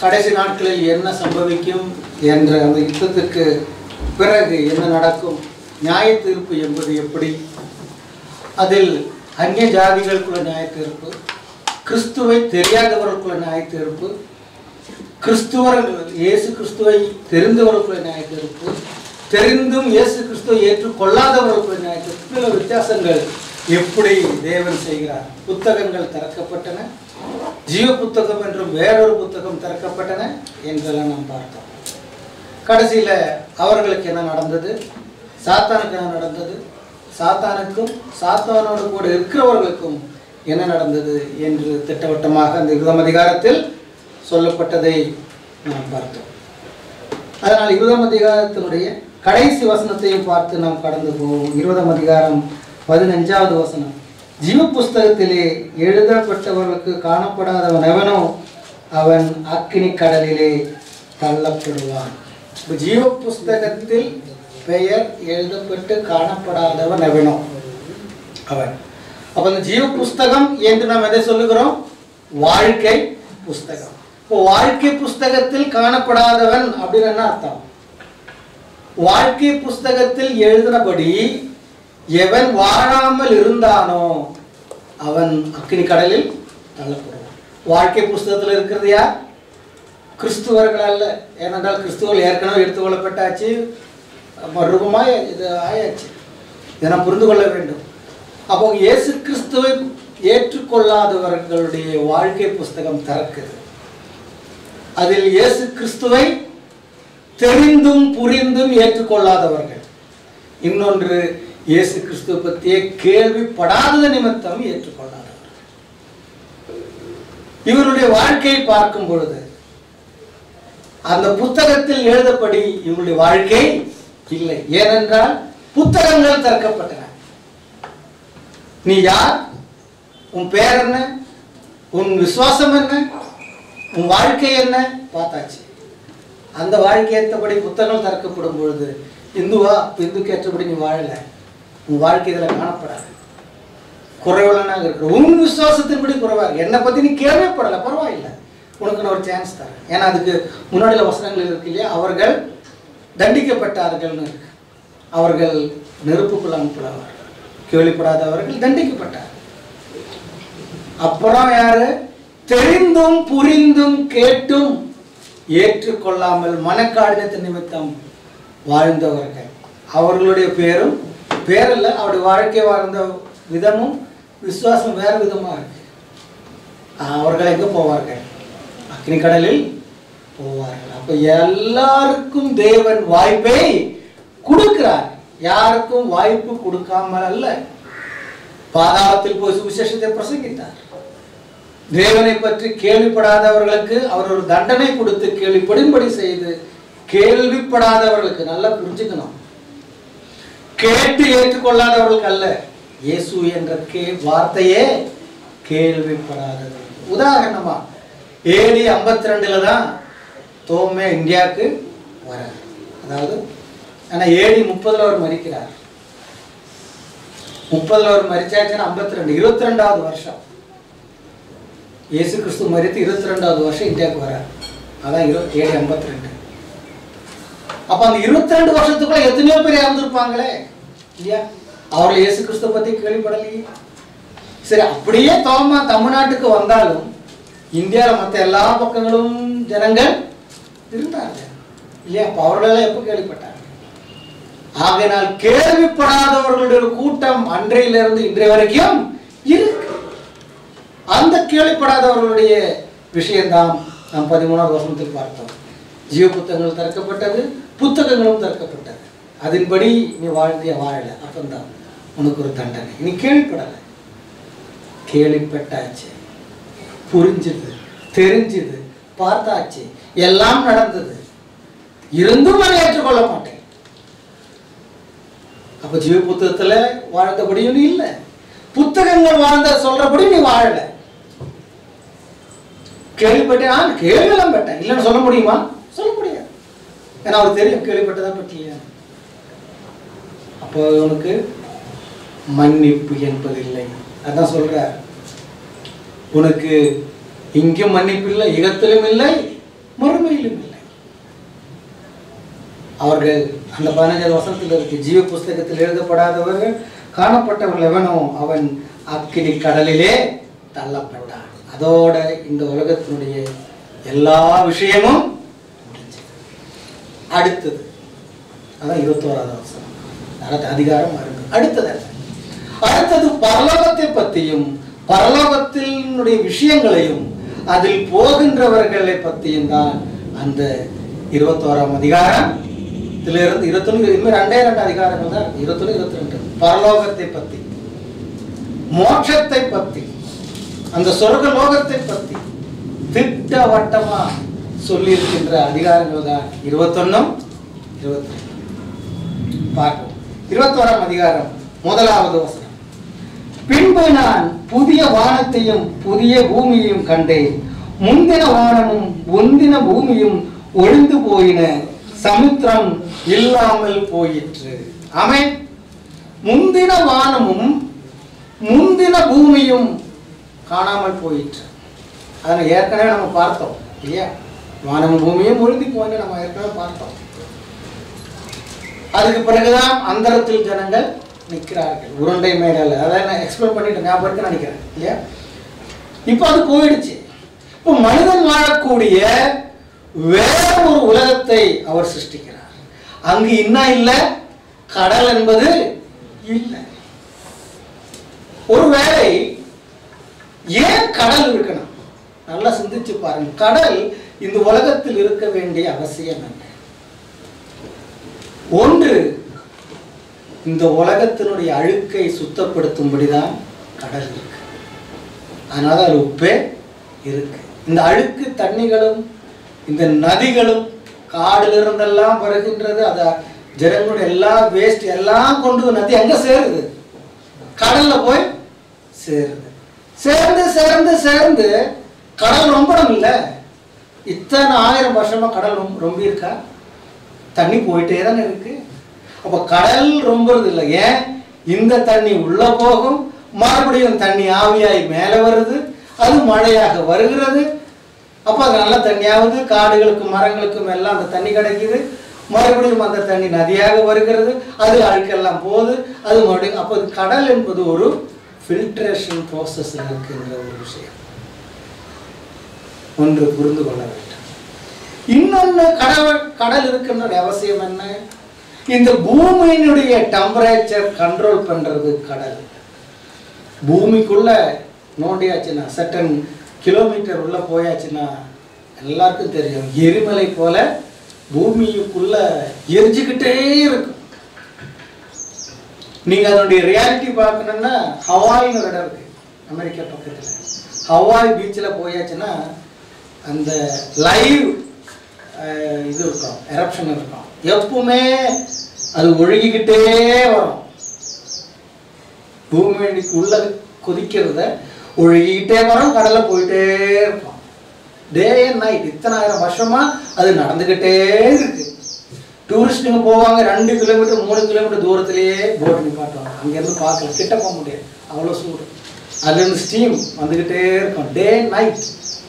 கடைசி நாட்களில் என்ன சம்பவிக்கும் என்ற அந்த யுத்தத்துக்கு பிறகு என்ன நடக்கும் நியாய தீர்ப்பு என்பது எப்படி அதில் அந்நிய ஜாதிகளுக்குள்ள நியாய தீர்ப்பு கிறிஸ்துவை தெரியாதவர்களுக்குள்ள நியாய தீர்ப்பு கிறிஸ்துவர்கள் இயேசு கிறிஸ்துவை தெரிந்தவர்களுக்குள்ள நியாய தீர்ப்பு தெரிந்தும் இயேசு கிறிஸ்துவை ஏற்றுக்கொள்ளாதவர்களுக்குள்ள நியாய தீர்ப்பு சில வித்தியாசங்கள் எப்படி தேவன் செய்கிறார் புத்தகங்கள் திறக்கப்பட்டன ஜீவ புத்தகம் என்றும் வேறொரு புத்தகம் திறக்கப்பட்டன என்றெல்லாம் நாம் பார்த்தோம் கடைசியில் அவர்களுக்கு என்ன நடந்தது சாத்தானுக்கு என்ன நடந்தது சாத்தானுக்கும் சாத்தானோடு கூட இருக்கிறவர்களுக்கும் என்ன நடந்தது என்று திட்டவட்டமாக அந்த இருபதாம் அதிகாரத்தில் சொல்லப்பட்டதை நாம் பார்த்தோம் அதனால் இருபதாம் அதிகாரத்தினுடைய கடைசி வசனத்தையும் பார்த்து நாம் கடந்து போவோம் இருபதாம் அதிகாரம் பதினஞ்சாவது வசனம் ஜீவ புஸ்தகத்திலே எழுதப்பட்டவர்களுக்கு காணப்படாதவன் எவனோ அவன் அக்கினி கடலிலே தள்ளப்படுவான் இப்ப ஜீவ புஸ்தகத்தில் பெயர் எழுதப்பட்டு காணப்படாதவன் எவனோ அவன் அப்ப அந்த ஜீவ புஸ்தகம் என்று நாம் எதை சொல்லுகிறோம் வாழ்க்கை புஸ்தகம் இப்போ வாழ்க்கை புஸ்தகத்தில் காணப்படாதவன் அப்படின்னு என்ன அர்த்தம் வாழ்க்கை புஸ்தகத்தில் எழுதினபடி எவன் வாழாமல் இருந்தானோ அவன் அக்கினி கடலில் தள்ளப்படுவான் வாழ்க்கை புஸ்தகத்தில் இருக்கிறது யார் கிறிஸ்துவர்கள் அல்ல ஏனென்றால் கிறிஸ்துவர்கள் ஏற்கனவே எடுத்துக்கொள்ளப்பட்டாச்சு மறுபமாய் இது ஆயாச்சு இதை நாம் புரிந்து கொள்ள வேண்டும் அப்போ இயேசு கிறிஸ்துவை ஏற்றுக்கொள்ளாதவர்களுடைய வாழ்க்கை புஸ்தகம் திறக்குது அதில் இயேசு கிறிஸ்துவை தெரிந்தும் புரிந்தும் ஏற்றுக்கொள்ளாதவர்கள் இன்னொன்று இயேசு கிறிஸ்துவ பற்றிய கேள்விப்படாதது நிமித்தம் ஏற்றுக்கொள்ளாதவர் இவருடைய வாழ்க்கையை பார்க்கும் பொழுது அந்த புத்தகத்தில் எழுதப்படி இவருடைய வாழ்க்கை இல்லை ஏனென்றால் புத்தகங்கள் திறக்கப்பட்டன நீ யார் உன் பேர் என்ன உன் விசுவாசம் என்ன உன் வாழ்க்கை என்ன பார்த்தாச்சு அந்த வாழ்க்கை ஏற்றபடி புத்தகம் திறக்கப்படும் பொழுது இந்துவா இந்துக்கு ஏற்றபடி நீ வாழலை உன் வாழ்க்கை இதில் காணப்படாது குறைவுள்ளனாக இருக்கிற உன் விசுவாசத்தின்படி குறைவா இருக்கு என்னை பற்றி நீ கேள்விப்படலை பரவாயில்லை உனக்கு நான் ஒரு சான்ஸ் தரேன் ஏன்னா அதுக்கு முன்னாடியில் வசனங்கள் இருக்கு இல்லையா அவர்கள் தண்டிக்கப்பட்டார்கள்னு இருக்கு அவர்கள் நெருப்புக்குள் அனுப்பலாம் கேள்விப்படாதவர்கள் தண்டிக்கப்பட்டார் அப்புறம் யாரு தெரிந்தும் புரிந்தும் கேட்டும் ஏற்றுக்கொள்ளாமல் மனக்காடினத்தின் நிமித்தம் வாழ்ந்தவர்கள் அவர்களுடைய பேரும் பேரல்ல அவருடைய வாழ்க்கை வாழ்ந்த விதமும் விசுவாசம் வேற விதமா இருக்கு அவர்கள் எங்க போவார்கள் அக்னி கடலில் போவார்கள் அப்ப எல்லாருக்கும் தேவன் வாய்ப்பை கொடுக்கிறார் யாருக்கும் வாய்ப்பு கொடுக்காமல் அல்ல பாதாளத்தில் போய் சுவிசேஷத்தை பிரசங்கித்தார் தேவனை பற்றி கேள்விப்படாதவர்களுக்கு அவர் ஒரு தண்டனை கொடுத்து கேள்விப்படும்படி செய்து கேள்விப்படாதவர்களுக்கு நல்லா புரிஞ்சுக்கணும் கேட்டு ஏற்றுக்கொள்ளாதவர்களுக்கு அல்ல இயேசு என்ற கே வார்த்தையே கேள்விப்படாதவர்கள் உதாரணமா ஏடி ஐம்பத்தி ரெண்டுல தான் தோமே இந்தியாவுக்கு வர அதாவது ஆனா ஏடி முப்பதுல அவர் மறிக்கிறார் முப்பதுல அவர் மறிச்சாச்சுன்னா ஐம்பத்தி ரெண்டு இருபத்தி ரெண்டாவது வருஷம் இயேசு கிறிஸ்து மறித்து இருபத்தி ரெண்டாவது வருஷம் இந்தியாவுக்கு வரார் அதான் இரு ஏழு ஐம்பத்தி ரெண்டு அப்ப அந்த இருபத்தி ரெண்டு வருஷத்துக்குள்ள எத்தனையோ பேர் இறந்துருப்பாங்களே இல்லையா அவர்கள் இயேசு கிறிஸ்துவ பத்தி கேள்விப்படலையே சரி அப்படியே தோமா தமிழ்நாட்டுக்கு வந்தாலும் இந்தியாவில் மற்ற எல்லா பக்கங்களும் ஜனங்கள் இருந்தாங்க இல்லையா அப்ப அவர்களெல்லாம் எப்போ கேள்விப்பட்டாங்க ஆகையினால் கேள்விப்படாதவர்களுடைய ஒரு கூட்டம் அன்றையிலிருந்து இன்றைய வரைக்கும் இருக்கு அந்த கேள்விப்படாதவர்களுடைய விஷயம்தான் நாம் பதிமூணாவது வருஷத்தில் பார்த்தோம் ஜீவ புத்தகங்கள் திறக்கப்பட்டது புத்தகங்களும் திறக்கப்பட்டது அதன்படி நீ வாழ்ந்திய வாழல அப்பந்தான் உனக்கு ஒரு தண்டனை நீ கேள்விப்படலை கேள்விப்பட்டாச்சு புரிஞ்சுது தெரிஞ்சுது பார்த்தாச்சு எல்லாம் நடந்தது இருந்தும் நான் ஏற்றுக்கொள்ள மாட்டேன் அப்ப ஜீவ புத்தகத்துல வாழ்ந்தபடியும் நீ இல்லை புத்தகங்கள் வாழ்ந்த சொல்றபடி நீ வாழல கேள்விப்பட்டேன் ஆ கேள்வியெல்லாம் பட்டேன் இல்லைன்னு சொல்ல முடியுமா சொல்ல முடியாது ஏன்னா அவருக்கு தெரியும் கேள்விப்பட்டதா பற்றியா அப்போ உனக்கு மன்னிப்பு என்பதில்லை அதான் சொல்றார் உனக்கு இங்கும் மன்னிப்பு இல்லை இகத்திலும் இல்லை மறுமையிலும் இல்லை அவர்கள் அந்த பதினஞ்சாவது வசனத்தில் இருக்கு ஜீவ புஸ்தகத்தில் எழுதப்படாதவர்கள் காணப்பட்டவர்கள் எவனோ அவன் அக்கினி கடலிலே தள்ளப்பட்டான் அதோட இந்த உலகத்தினுடைய எல்லா விஷயமும் முடிஞ்சது. அடுத்தது அதான் இருபத்தோராவது வசனம் அடுத்த அதிகாரம் அருங்க அடுத்தது என்ன? அடுத்தது பரலோகத்தை பற்றியும் பரலோகத்தினுடைய விஷயங்களையும் அதில் போகின்றவர்களை பற்றியும் தான் அந்த இருபத்தோராம் அதிகாரம் இதுல இருந்து இருபத்தொன்னு இனிமேல் ரெண்டே ரெண்டு அதிகாரங்கள் தான் இருக்கு. இருபத்தொன்னு இருபத்தி ரெண்டு பரலோகத்தை பற்றி மோட்சத்தை பற்றி அந்த சொர்க்க லோகத்தை பற்றி திட்டவட்டமா சொல்லியிருக்கின்ற அதிகாரங்கள் தான் இருபத்தொன்னும் இருபத்தி பார்ப்போம் இருபத்தோராம் அதிகாரம் முதலாவது வசனம் பின்பு நான் புதிய வானத்தையும் புதிய பூமியையும் கண்டேன் முந்தின வானமும் முந்தின பூமியும் ஒழிந்து போயின சமுத்திரம் இல்லாமல் போயிற்று ஆமென் முந்தின வானமும் முந்தின பூமியும் காணாமல் போயிற்று அதை ஏற்கனவே நம்ம பார்த்தோம் இல்லையா வானமும் பூமியும் ஒழுந்தி போயின்னு நம்ம ஏற்கனவே பார்த்தோம் அதுக்கு பிறகுதான் அந்தரத்தில் ஜனங்கள் நிற்கிறார்கள் உருண்டை மேடையில் அதை நான் எக்ஸ்பிளைன் பண்ணிட்டு ஞாபகம் இருக்கு நினைக்கிறேன் இல்லையா இப்போ அது போயிடுச்சு இப்போ மனிதன் வாழக்கூடிய வேற ஒரு உலகத்தை அவர் சிருஷ்டிக்கிறார் அங்கு இன்னும் இல்லை கடல் என்பது இல்லை ஒருவேளை ஏன் கடல் இருக்கணும் நல்லா சிந்திச்சு பாருங்க கடல் இந்த உலகத்தில் இருக்க வேண்டிய அவசியம் என்ன ஒன்று இந்த உலகத்தினுடைய அழுக்கை சுத்தப்படுத்தும்படிதான் கடல் இருக்கு அதனால அது உப்பே இருக்கு இந்த அழுக்கு தண்ணிகளும் இந்த நதிகளும் காடுல இருந்தெல்லாம் வருகின்றது அத ஜனங்களுடைய எல்லா வேஸ்ட் எல்லாம் கொண்டு வந்து நதி எங்க சேருது கடல்ல போய் சேருது சேர்ந்து சேர்ந்து சேர்ந்து கடல் ரொம்பணும் இல்ல இத்தனை ஆயிரம் வருஷமா கடல் ரொம்ப ரொம்ப இருக்கா தண்ணி போயிட்டே தானே இருக்கு அப்ப கடல் ரொம்பறது இல்லை ஏன் இந்த தண்ணி உள்ள போகும் மறுபடியும் தண்ணி ஆவியாய் மேலே வருது அது மழையாக வருகிறது அப்போ அது நல்ல தண்ணியாவது காடுகளுக்கும் மரங்களுக்கும் எல்லாம் அந்த தண்ணி கிடைக்குது மறுபடியும் அந்த தண்ணி நதியாக வருகிறது அது அழுக்கெல்லாம் போகுது அது மறுபடியும் அப்போ அது கடல் என்பது ஒரு ஃபில்ட்ரேஷன் ப்ராசஸ் இருக்குங்கிற ஒரு விஷயம் ஒன்று புரிந்து கொள்ள வேண்டும் இன்னொன்று கடல் கடல் இருக்கின்ற அவசியம் என்ன இந்த பூமியினுடைய டெம்பரேச்சர் கண்ட்ரோல் பண்றது கடல் பூமிக்குள்ள நோண்டியாச்சுன்னா சட்டன் கிலோமீட்டர் உள்ள போயாச்சுன்னா எல்லாருக்கும் தெரியும் எரிமலை போல பூமிக்குள்ள எரிஞ்சுக்கிட்டே இருக்கும் நீங்க அதனுடைய ரியாலிட்டி பார்க்கணும்னா ஹவாய்னு ஒரு இடம் இருக்கு அமெரிக்கா பக்கத்துல ஹவாய் பீச்சில் போயாச்சுன்னா அந்த லைவ் இது இருக்கும் எரப்ஷன் இருக்கும் எப்பவுமே அது ஒழுகிக்கிட்டே வரும் பூமிக்கு உள்ள கொதிக்கிறத ஒழுகிக்கிட்டே வரும் கடல்ல போயிட்டே இருக்கும் டே அண்ட் நைட் இத்தனாயிரம் வருஷமா அது நடந்துக்கிட்டே இருக்கு டூரிஸ்ட்டுங்க போவாங்க ரெண்டு கிலோமீட்டர் மூணு கிலோமீட்டர் தூரத்திலேயே போட் நிப்பாட்டுவாங்க அங்கேருந்து பார்க்கலாம் கிட்ட போக முடியாது அவ்வளோ சூடு அதுலேருந்து ஸ்டீம் வந்துக்கிட்டே இருக்கும் டே நைட்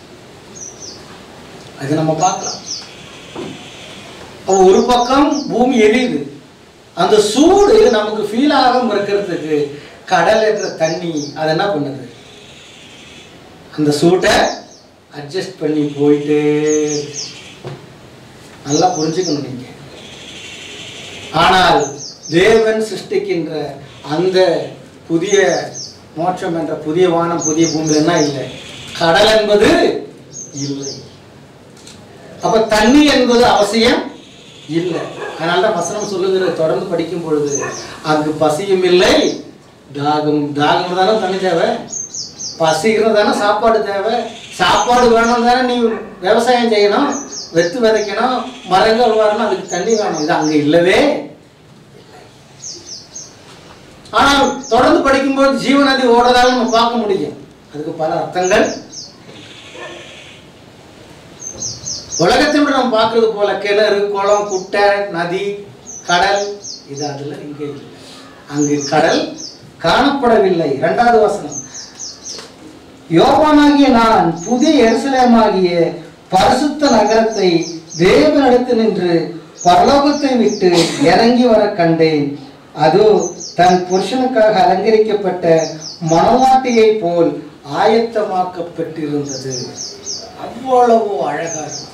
அது நம்ம பார்க்கலாம் அப்போ ஒரு பக்கம் பூமி எரியுது அந்த சூடு நமக்கு ஃபீல் ஆகாம இருக்கிறதுக்கு கடல் என்ற தண்ணி அது என்ன பண்ணுது அந்த சூட்டை அட்ஜஸ்ட் பண்ணி போயிட்டே இருக்கு. நல்லா புரிஞ்சுக்கணும் நீங்க ஆனால் தேவன் சிருஷ்டிக்கின்ற அந்த புதிய மோட்சம் என்ற புதிய வானம் புதிய பூமி என்ன இல்லை கடல் என்பது இல்லை அப்ப தண்ணி என்பது அவசியம் இல்லை அதனால தான் வசனம் சொல்லுகிற தொடர்ந்து படிக்கும் பொழுது அங்கு பசியும் இல்லை தாகம் தாகம் தானே தண்ணி தேவை பசிக்கிறது தானே சாப்பாடு தேவை சாப்பாடு வேணும் தானே நீ விவசாயம் செய்யணும் வெத்து விதைக்கணும் மரங்கள் வரணும் அதுக்கு தண்ணி வேணும் இது அங்க இல்லவே ஆனால் தொடர்ந்து படிக்கும்போது ஜீவநதி ஓடுறதால நம்ம பார்க்க முடியும் அதுக்கு பல அர்த்தங்கள் உலகத்தினுடைய நம்ம பார்க்கறது போல கிணறு குளம் குட்டை நதி கடல் இது அதுல இங்க இல்லை அங்கு கடல் காணப்படவில்லை இரண்டாவது வசனம் யோவானாகிய நான் புதிய எருசலேமாகிய பரிசுத்த நகரத்தை தேவனிடத்தில் நின்று பரலோகத்தை விட்டு இறங்கி வர கண்டேன் அது தன் புருஷனுக்காக அலங்கரிக்கப்பட்ட மணவாட்டியை போல் ஆயத்தமாக்கப்பட்டிருந்தது அவ்வளவு அழகா இருக்கும்.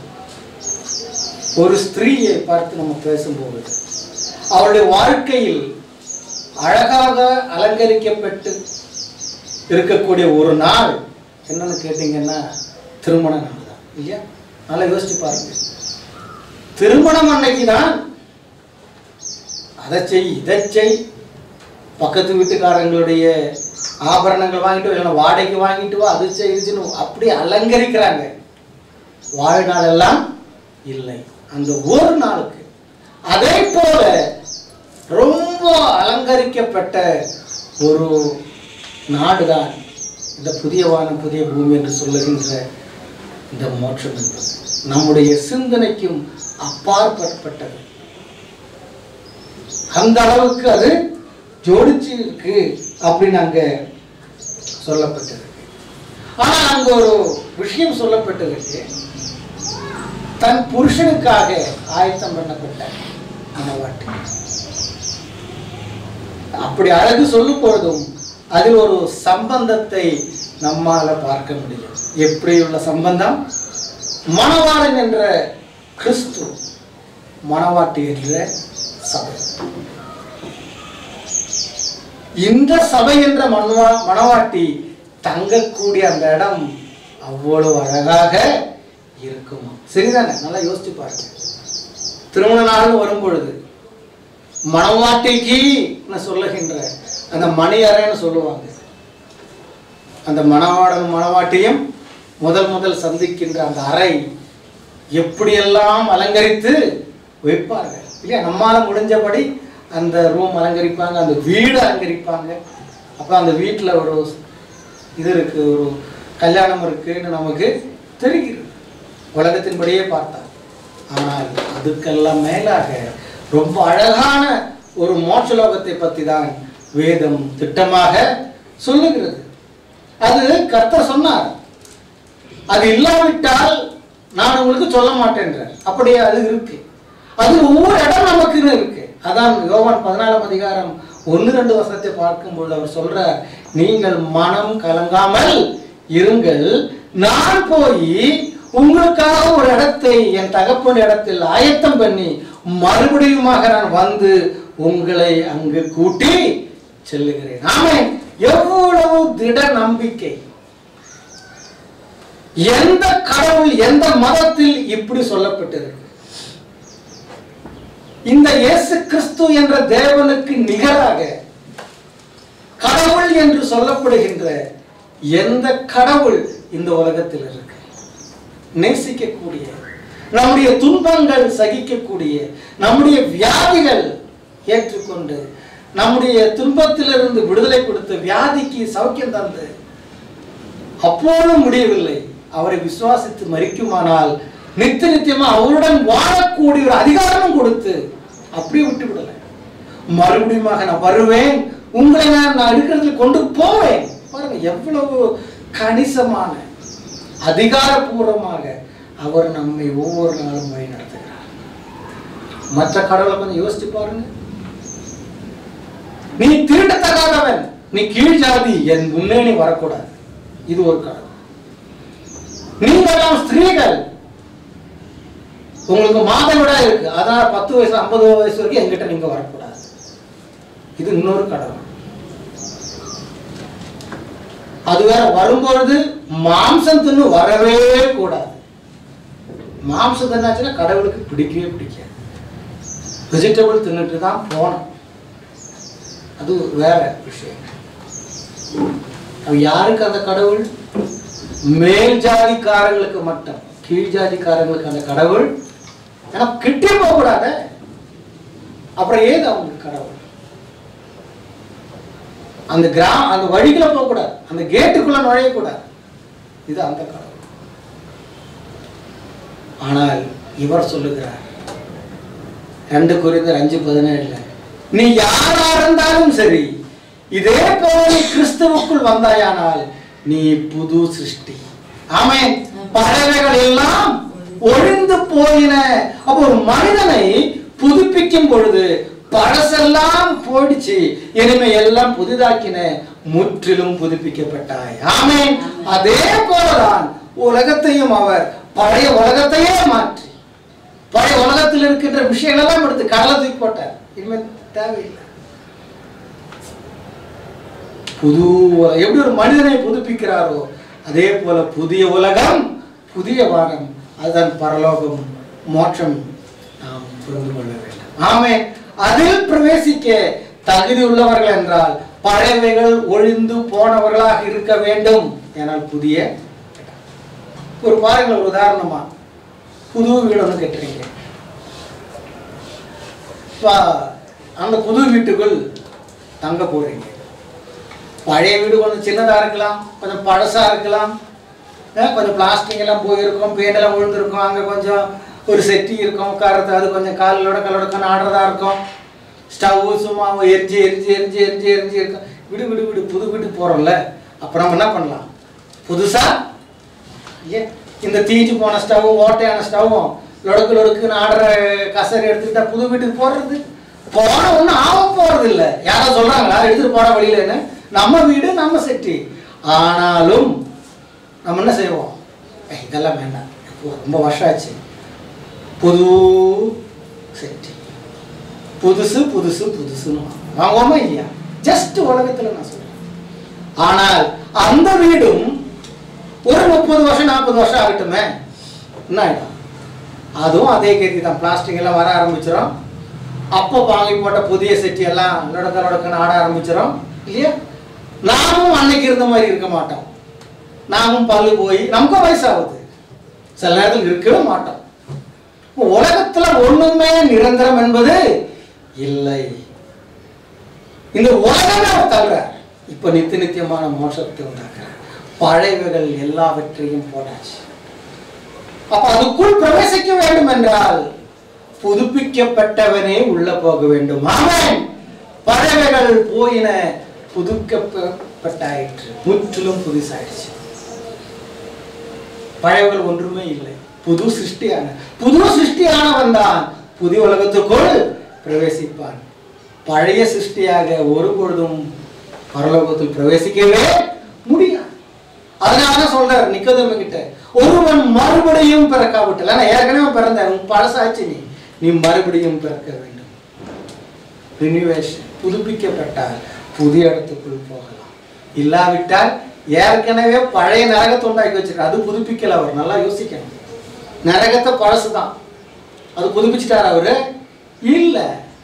ஒரு ஸ்திரீயை பார்த்து நம்ம பேசும்போது அவளுடைய வாழ்க்கையில் அழகாக அலங்கரிக்கப்பட்டு இருக்கக்கூடிய ஒரு நாள் என்னன்னு கேட்டீங்கன்னா திருமண நாள் தான் இல்லையா நல்லா யோசிச்சு பாருங்க திருமணம் அன்னைக்கு தான் அதை செய் இதை செய் பக்கத்து வீட்டுக்காரங்களுடைய ஆபரணங்கள் வாங்கிட்டு வா, இல்லைன்னா வாடகைக்கு வாங்கிட்டு வா அது செய் இது செய்யணும் அப்படி அலங்கரிக்கிறாங்க வாழ்நாள் எல்லாம் இல்லை அந்த ஒரு நாளுக்கு அதே போல ரொம்ப அலங்கரிக்கப்பட்ட ஒரு நாடுதான் இந்த புதிய வானம் புதிய பூமி என்று சொல்லுகின்ற இந்த மோட்சம் என்பது நம்முடைய சிந்தனைக்கும் அப்பாற்பட்டது அந்த அளவுக்கு அது ஜோடிச்சு இருக்கு அப்படின்னு அங்க சொல்லப்பட்டிருக்கு ஆனா அங்க ஒரு விஷயம் சொல்லப்பட்டிருக்கு தன் புருஷனுக்காக ஆயத்தம் பண்ணப்பட்ட மனவாட்டி அப்படி அழகு சொல்லும் பொழுதும் அதில் ஒரு சம்பந்தத்தை நம்மால பார்க்க முடியும் எப்படி உள்ள சம்பந்தம் மணவாளன் என்ற கிறிஸ்து மணவாட்டி என்ற சபை இந்த சபை என்ற மணவா மணவாட்டி தங்கக்கூடிய அந்த இடம் அவ்வளவு அழகாக இருக்குமா சரிதானே நல்லா யோசிச்சு பாருங்க திருமண நாள் வரும் பொழுது மணவாட்டிக்கு நான் சொல்லுகின்ற அந்த மணி அறைன்னு சொல்லுவாங்க அந்த மணவாளன் மணவாட்டியும் முதல் முதல் சந்திக்கின்ற அந்த அறை எப்படியெல்லாம் அலங்கரித்து வைப்பார்கள் இல்லையா நம்மால முடிஞ்சபடி அந்த ரூம் அலங்கரிப்பாங்க அந்த வீடு அலங்கரிப்பாங்க அப்போ அந்த வீட்டில் ஒரு இது இருக்கு ஒரு கல்யாணம் இருக்குன்னு நமக்கு தெரிகிறது உலகத்தின்படியே பார்த்தா ஆனால் அதுக்கெல்லாம் மேலாக ரொம்ப அழகான ஒரு மோட்சலோகத்தை பற்றி தான் வேதம் திட்டமாக சொல்லுகிறது அது கர்த்தர் சொன்னார் அது இல்லாவிட்டால் நான் உங்களுக்கு சொல்ல மாட்டேன்றேன் அப்படியே அது இருக்கு அது ஒவ்வொரு இடம் நமக்குன்னு இருக்கு அதான் யோவான் பதினாலாம் அதிகாரம் ஒன்று ரெண்டு வசனத்தை பார்க்கும்போது அவர் சொல்றார் நீங்கள் மனம் கலங்காமல் இருங்கள் நான் போய் உங்களுக்காக ஒரு இடத்தை என் தகப்பன் இடத்தில் ஆயத்தம் பண்ணி மறுபடியுமாக நான் வந்து உங்களை அங்கு கூட்டி செல்லுகிறேன் ஆமென் எவ்வளவு திட நம்பிக்கை எந்த கடவுள் எந்த மதத்தில் இப்படி சொல்லப்பட்டிருக்கு இந்த இயேசு கிறிஸ்து என்ற தேவனுக்கு நிகராக கடவுள் என்று சொல்லப்படுகின்ற எந்த கடவுள் இந்த உலகத்தில் இருக்கு நேசிக்கக்கூடிய நம்முடைய துன்பங்கள் சகிக்கக்கூடிய நம்முடைய வியாதிகள் ஏற்றுக்கொண்டு நம்முடைய துன்பத்திலிருந்து விடுதலை கொடுத்து வியாதிக்கு சௌக்கியம் தந்து அப்போதும் முடியவில்லை அவரை விசுவாசித்து மறிக்குமானால் நித்திய நித்தியமா அவருடன் வாழக்கூடிய ஒரு அதிகாரமும் கொடுத்து அப்படியே விட்டு விடல மறுபடியுமாக நான் வருவேன் உங்களை நான் நான் இருக்கிறதுல கொண்டு போவேன் பாருங்க எவ்வளவு கணிசமான அதிகாரபூர்வமாக அவர் நம்மை ஒவ்வொரு நாளும் வழி நடத்துகிறார் மற்ற கடவுளை கொஞ்சம் யோசிச்சு பாருங்க நீ திருடத்தகாதவன் நீ கீழ் ஜாதி என் முன்னே நீ வரக்கூடாது இது ஒரு கடவுள் நீங்கெல்லாம் ஸ்திரீகள் உங்களுக்கு மாதவிடா இருக்கு அதான் பத்து வயசு ஐம்பது வயசு வரைக்கும் எங்கிட்ட நீங்க வரக்கூடாது இது இன்னொரு கடவுள் அது வேற வரும்பொழுது மாம்சம் தின்னு வரவே கூடாது மாம்சம் தின்னாச்சுன்னா கடவுளுக்கு பிடிக்கவே பிடிக்காது வெஜிடபிள் தின்னுட்டு தான் போனோம் அது வேற விஷயம் அது யாருக்கு அந்த கடவுள் மேல் ஜாதிக்காரங்களுக்கு மட்டும் கீழ் ஜாதிக்காரங்களுக்கு அந்த கடவுள் ஏன்னா கிட்டே போக கூடாது அப்புறம் ஏது அவங்களுக்கு கடவுள் அந்த கிராம அந்த வழிக்குள்ள போக கூடாது அந்த கேட்டுக்குள்ள நுழையக்கூடாது இது அந்த கடவுள் ஆனால் இவர் சொல்லுகிறார் ரெண்டு குறிந்தர் அஞ்சு பதினேழுல நீ யாரா இருந்தாலும் சரி இதே போல நீ கிறிஸ்துவுக்குள் வந்தாயானால் நீ புது சிருஷ்டி ஆமென் பறவைகள் எல்லாம் ஒழிந்து போயின அப்போ ஒரு மனிதனை புதுப்பிக்கும் பொழுது பழசெல்லாம் போயிடுச்சு இனிமே எல்லாம் புதிதாக்கின முற்றிலும் புதுப்பிக்கப்பட்டாய் ஆமென் அதே போலதான் உலகத்தையும் அவர் பழைய உலகத்தையே மாற்றி பழைய உலகத்தில் இருக்கின்ற விஷயங்கள் எல்லாம் எடுத்து கடலை தூக்கி போட்டார் இனிமே தேவையில்லை புது உல- எப்படி ஒரு மனிதனை புதுப்பிக்கிறாரோ அதே போல புதிய உலகம் புதிய வானம் அதுதான் பரலோகம் மோட்சம் நாம் புரிந்து கொள்ள வேண்டும் ஆமே அதில் பிரவேசிக்க தகுதி உள்ளவர்கள் என்றால் பழையவைகள் ஒழிந்து போனவர்களாக இருக்க வேண்டும் ஏனால் புதிய ஒரு பாருங்கள் ஒரு உதாரணமா புது வீடு ஒன்று கட்டுறீங்க இப்ப அந்த புது வீட்டுக்குள் தங்க போறீங்க பழைய வீடு கொஞ்சம் சின்னதாக இருக்கலாம் கொஞ்சம் பழசாக இருக்கலாம் அஹ் கொஞ்சம் பிளாஸ்டிக் எல்லாம் போயிருக்கும் பெயிண்ட் எல்லாம் விழுந்திருக்கும் அங்கே கொஞ்சம் ஒரு செட்டி இருக்கும் உட்காரது அது கொஞ்சம் காலோட கலோடக்கன்னு ஆடுறதா இருக்கும் ஸ்டவ் சும்மா எரிஞ்சு எரிஞ்சு எரிஞ்சு எரிஞ்சு எரிஞ்சு இருக்கும் விடு விடு விடு புது வீட்டுக்கு போகிறோம்ல அப்போ நம்ம என்ன பண்ணலாம் புதுசாக ஏன் இந்த தீஞ்சு போன ஸ்டவ்வும் ஓட்டையான ஸ்டவ்வும் லொடுக்கு லொடுக்குன்னு ஆடுற கசரி எடுத்துக்கிட்டா புது வீட்டுக்கு போடுறது போன ஒன்றும் ஆக போறது இல்லை யாரோ சொல்றாங்களா எடுத்துட்டு போட வழியிலன்னு நம்ம வீடு நம்ம செட்டி ஆனாலும் நம்ம என்ன செய்வோம் ஏய், இதெல்லாம் வேண்டாம் இப்போ ரொம்ப வருஷம் ஆச்சு புது செட்டி புதுசு புதுசு புதுசுன்னு வாங்குவோமா இல்லையா ஜஸ்ட் உலகத்துல நான் சொல்றேன் ஆனால் அந்த வீடும் ஒரு முப்பது வருஷம் நாற்பது வருஷம் ஆகட்டுமே என்ன ஆயிடும் அதுவும் அதே கருதி தான் பிளாஸ்டிக் எல்லாம் வர ஆரம்பிச்சிடும் அப்போ வாங்கி போட்ட புதிய செட்டி எல்லாம் லொடக்க லொடக்கன்னு ஆட ஆரம்பிச்சிடும் இல்லையா நாமும் அன்னைக்கு இருந்த மாதிரி இருக்க மாட்டோம் நாமும் பல்லு போய் நமக்கும் வயசாகுது சில நேரத்தில் இருக்கவே மாட்டோம் இப்போ உலகத்துல ஒண்ணுமே நிரந்தரம் என்பது இல்லை இந்த உலகமே அவர் தவிர இப்ப நித்திய நித்தியமான மோசத்தை உண்டாக்குறார் பழையவைகள் எல்லாவற்றையும் போட்டாச்சு அப்ப அதுக்குள் பிரவேசிக்க வேண்டும் என்றால் புதுப்பிக்கப்பட்டவனே உள்ள போக வேண்டும் ஆமென் பழையவைகள் போயின புதுக்கப்பட்டாயிற்று முற்றிலும் புதுசாயிடுச்சு பழையவர்கள் ஒன்றுமே இல்லை புது சிருஷ்டியான புது சிருஷ்டியானவன் தான் புதிய உலகத்துக்குள் பிரவேசிப்பான் பழைய சிருஷ்டியாக ஒரு பொழுதும் பரலோகத்தில் பிரவேசிக்கவே முடியாது அதனால சொல்றார் நிக்கோதேமு கிட்ட ஒருவன் மறுபடியும் பிறக்காவிட்டல நான் ஏற்கனவே பிறந்தேன் உன் பழசாச்சு நீ நீ மறுபடியும் பிறக்க வேண்டும் ரினிவேஷன் புதுப்பிக்கப்பட்டால் புதிய இடத்துக்குள் போகலாம் இல்லாவிட்டால் ஏற்கனவே பழைய நரகத்தை உண்டாக்கி வச்சிருக்க அது புதுப்பிக்கல அவர் நல்லா யோசிக்கணும் நரகத்தை பழசுதான் அது புதுப்பிச்சிட்டார் அவரு இல்ல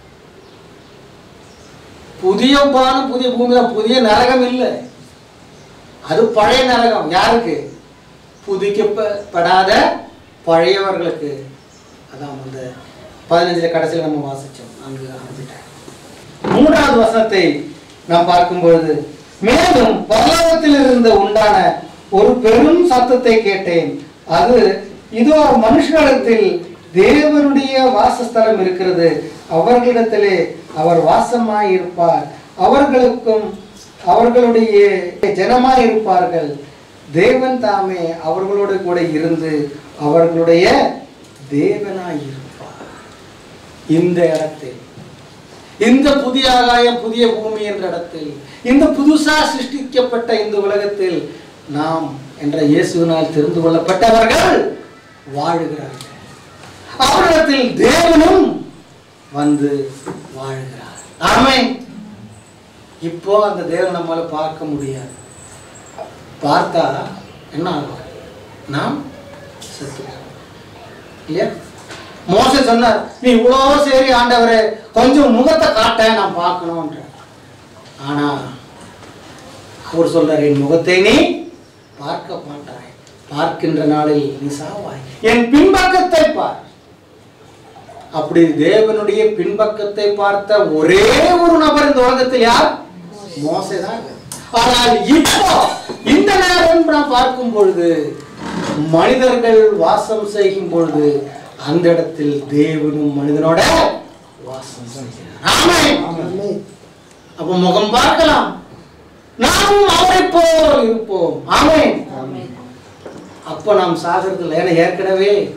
புதிய பானம் புதிய பூமி தான் புதிய நரகம் இல்லை அது பழைய நரகம் யாருக்கு புதுக்கப்படாத பழையவர்களுக்கு அதான் அந்த பதினஞ்சுல கடைசியில் நம்ம வாசிச்சோம் அங்கு ஆரம்பிட்டார் மூன்றாவது வசனத்தை நாம் பார்க்கும் பொழுது மேலும் பரலோகத்தில் இருந்து உண்டான ஒரு பெரும் சத்தத்தை கேட்டேன் அது இதோ மனுஷனிடத்தில் தேவனுடைய வாசஸ்தலம் இருக்கிறது அவர்களிடத்திலே அவர் வாசமாய் இருப்பார் அவர்களுக்கும் அவர்களுடைய ஜனமாய் இருப்பார்கள் தேவன் தாமே அவர்களோடு கூட இருந்து அவர்களுடைய தேவனாய் இருப்பார் இந்த இடத்தில் இந்த புதிய ஆகாயம் புதிய பூமி என்ற இடத்தில் இந்த புதுசா சிருஷ்டிக்கப்பட்ட இந்த உலகத்தில் நாம் என்ற இயேசுவினால் தெரிந்து கொள்ளப்பட்டவர்கள் வாழுகிறார்கள் அவரிடத்தில் தேவனும் வந்து வாழ்கிறார் ஆமென் இப்போ அந்த தேவன் நம்மால பார்க்க முடியாது பார்த்தா என்ன ஆகும் நாம் செத்துக்கிறோம் இல்லையா மோச சொன்னார் நீ இவ்வளோ சரி ஆண்டவரே கொஞ்சம் முகத்தை காட்ட நான் பார்க்கணும்ன்ற ஆனா அவர் சொல்றார் என் முகத்தை நீ பார்க்க மாட்டாய் பார்க்கின்ற நாளில் நீ சாவாய் என் பின்பக்கத்தை பார் அப்படி தேவனுடைய பின்பக்கத்தை பார்த்த ஒரே ஒரு நபர் இந்த உலகத்தில் யார் மோசைதான் ஆனால் இப்போ இந்த நேரம் நான் பார்க்கும் பொழுது மனிதர்கள் வாசம் செய்யும் பொழுது அந்த இடத்தில் தேவனும் மனிதனோட வாசம் செய்கிறார் ஆமென். அப்ப முகம் பார்க்கலாம் நாமும் அவரை போல் இருப்போம் ஆமென் அப்ப நாம் சாகிறது இல்லை ஏன்னா ஏற்கனவே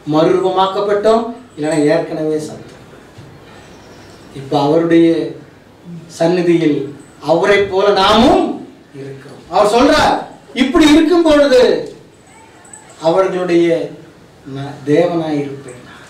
மறுரூபமாக்கப்பட்டோம் இல்லைன்னா ஏற்கனவே சத்தம் இப்போ அவருடைய சந்நிதியில் அவரை போல நாமும் இருக்கிறோம் அவர் சொல்றார் இப்படி இருக்கும் பொழுது அவர்களுடைய ந- தேவனாய் இருப்பேன் நான்.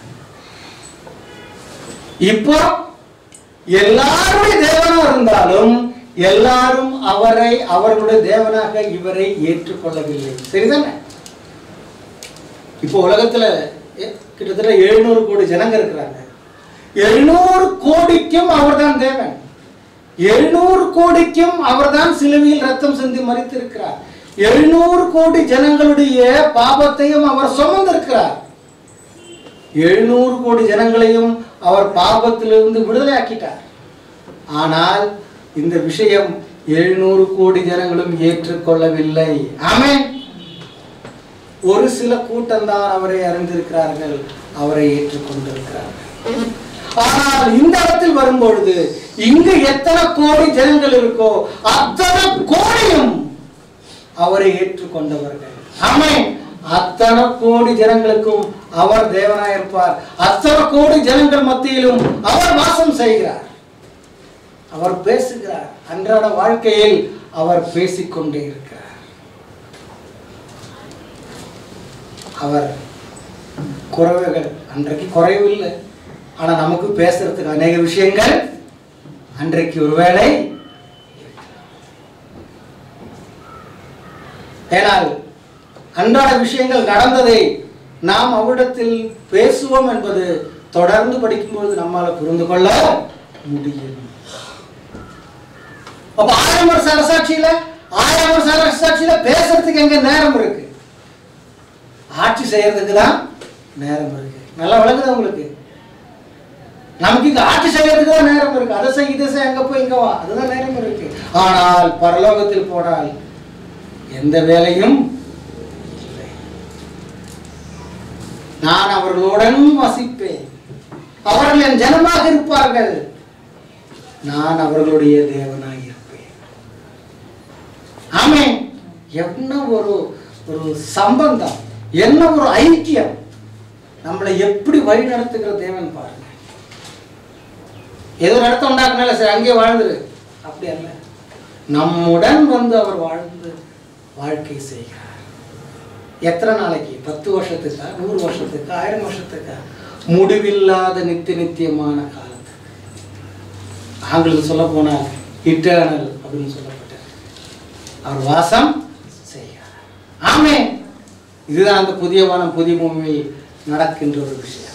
இப்போ எல்லாருடைய தேவனா இருந்தாலும் எல்லாரும் அவரை அவர்களுடைய தேவனாக இவரை ஏற்றுக்கொள்ளவில்லை சரிதானே இப்போ உலகத்துல எ- கிட்டத்தட்ட எழுநூறு கோடி ஜனங்க இருக்கிறாங்க எழுநூறு கோடிக்கும் அவர்தான் தேவன் எழுநூறு கோடிக்கும் அவர்தான் சிலுவையில் ரத்தம் சிந்தி மறித்திருக்கிறார் எழுநூறு கோடி ஜனங்களுடைய பாபத்தையும் அவர் சுமந்திருக்கிறார் எழுநூறு கோடி ஜனங்களையும் அவர் பாபத்திலிருந்து விடுதலை ஆக்கிட்டார் ஆனால் இந்த விஷயம் எழுநூறு கோடி ஜனங்களும் ஏற்றுக்கொள்ளவில்லை ஆமென் ஒரு சில கூட்டம்தான் அவரை அறிந்திருக்கிறார்கள் அவரை ஏற்றுக்கொண்டிருக்கிறார்கள் ஆனால் இந்த இடத்தில் வரும்பொழுது இங்கு எத்தனை கோடி ஜனங்கள் இருக்கோ அத்தனை கோடியும் அவரை ஏற்றுக்கொண்டவர்கள் ஆமென் அத்தனை கோடி ஜனங்களுக்கும் அவர் தேவனாய் இருப்பார் அத்தனை கோடி ஜனங்கள் மத்தியிலும் அவர் வாசம் செய்கிறார் அவர் பேசுகிறார் அன்றாட வாழ்க்கையில் அவர் பேசிக்கொண்டே இருக்கிறார் அவர் குறைவுகள் அன்றைக்கு குறைவில்லை ஆனா நமக்கு பேசுறதுக்கு அநேக விஷயங்கள் அன்றைக்கு ஒருவேளை ஏனால் அன்றாட விஷயங்கள் நடந்ததை நாம் அவரிடத்தில் பேசுவோம் என்பது தொடர்ந்து படிக்கும்போது நம்மால புரிந்து கொள்ள முடியும் அப்ப ஆயிரம் வருஷ அரசாட்சியில ஆயிரம் வருஷ அரசாட்சியில பேசுறதுக்கு எங்க நேரம் இருக்கு ஆட்சி செய்யறதுக்கு தான் நேரம் இருக்கு நல்லா விளங்குதா உங்களுக்கு நமக்கு இங்க ஆட்சி செய்யறதுக்கு தான் நேரம் இருக்கு அதை செய் இதை செய் அங்க போய் இங்க வா அதுதான் நேரம் இருக்கு ஆனால் பரலோகத்தில் போனால் எந்த வேலையும் இல்லை. நான் அவர்களுடன் வசிப்பேன் அவர்கள் என் ஜனமாக இருப்பார்கள் நான் அவர்களுடைய தேவனாய் இருப்பேன் ஆமே என்ன ஒரு ஒரு சம்பந்தம் என்ன ஒரு ஐக்கியம் நம்மளை எப்படி வழி நடத்துகிற தேவன் பாருங்க ஏதோ ஒரு இடத்த உண்டாக்குனால சரி அங்கேயே வாழ்ந்துரு அப்படி அல்ல நம்முடன் வந்து அவர் வாழ்ந்து வாழ்க்கை செய்கிறார் எத்தனை நாளைக்கு பத்து வருஷத்துக்கா நூறு வருஷத்துக்கா ஆயிரம் வருஷத்துக்கா முடிவில்லாத நித்திய நித்தியமான காலத்துக்கு ஆங்கிலத்தில் சொல்ல போனால் இட்டர்னல் அப்படின்னு சொல்லப்பட்டது அவர் வாசம் செய்கிறார் ஆமே இதுதான் அந்த புதிய வானம் புதிய பூமியில் நடக்கின்ற ஒரு விஷயம்